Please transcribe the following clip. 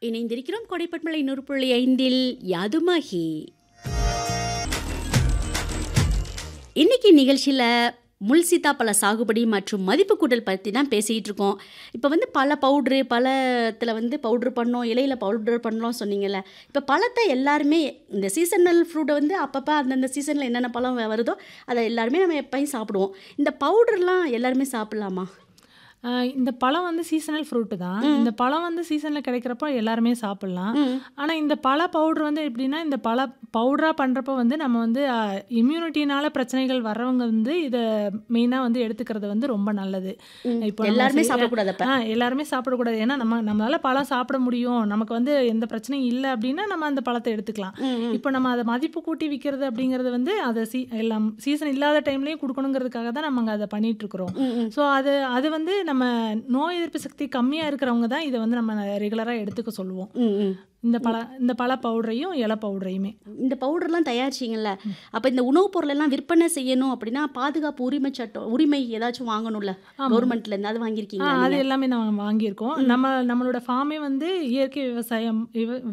இணைந்திருக்கிறோம் கொடைப்பட்மலை நூறு புள்ளி ஐந்தில் யாதுமாகி இன்னைக்கு நிகழ்ச்சியில் முள் சீத்தாப்பழ சாகுபடி மற்றும் மதிப்பு கூட்டல் பற்றி தான் பேசிகிட்டு இருக்கோம் இப்போ வந்து பல பவுட்ரு பழத்தில் வந்து பவுட்ரு பண்ணோம் இலையில் பவுட்ரு பண்ணோம் சொன்னீங்கல்ல இப்போ பழத்தை எல்லாருமே இந்த சீசனல் ஃப்ரூட்டை வந்து அப்பப்போ அந்தந்த சீசனில் என்னென்ன பழம் வருதோ அதை எல்லாருமே நம்ம எப்பயும் சாப்பிடுவோம் இந்த பவுடர்லாம் எல்லாருமே சாப்பிட்லாமா ஆஹ் இந்த பழம் வந்து சீசனல் ஃப்ரூட்டு தான் இந்த பழம் வந்து சீசனில் கிடைக்கிறப்போ எல்லாருமே சாப்பிட்லாம் ம் ஆனால் இந்த பழ பவுடர் வந்து எப்படின்னா இந்த பழ பவுடராக பண்ணுறப்போ வந்து நம்ம வந்து இம்யூனிட்டினால பிரச்சனைகள் வர்றவங்க வந்து இதை மெயினாக வந்து எடுத்துக்கிறது வந்து ரொம்ப நல்லது ம். இப்போ நம்ம எல்லாருமே சரி- சாப்பிடக்கூடாது அப்போ ஆ எல்லாருமே சாப்பிடக்கூடாது ஏன்னா நம்ம நம்மளால பழம் சாப்பிட முடியும் நமக்கு வந்து எந்த பிரச்சனையும் இல்லை அப்படின்னா நம்ம அந்த பழத்தை எடுத்துக்கலாம் ம் ம் இப்போ நம்ம அதை மதிப்பு கூட்டி விற்கிறது அப்படிங்கிறது வந்து அதை சீ எல்லாம் சீசன் இல்லாத டைம்லேயும் கொடுக்கணுங்கிறதுக்காக தான் நம்ம அங்கே அதை பண்ணிட்டு இருக்கிறோம் ம் ம் ஸோ அது அது வந்து நம்ம நோய் எதிர்ப்பு சக்தி கம்மியாக இருக்கிறவங்க தான் இதை வந்து நம்ம ரெகுலராக எடுத்துக்க சொல்லுவோம் ம் ம் இந்த பழ இந்த பழ பவுடரையும் இலை பவுடரையுமே இந்த பவுடர்லாம் தயாரிச்சிங்கல்ல அப்போ இந்த உணவுப் பொருளெல்லாம் விற்பனை செய்யணும் அப்படின்னா பாதுகாப்பு உரிமை சட்டம் உரிமை ஏதாச்சும் வாங்கணும்ல கவர்மெண்ட்லேருந்து அது ஆ வாங்கியிருக்கீங்களா அது எல்லாமே நம்ம வாங்கியிருக்கோம் நம்ம நம்மளோட ஃபார்மே வந்து இயற்கை விவசாயம் விவ-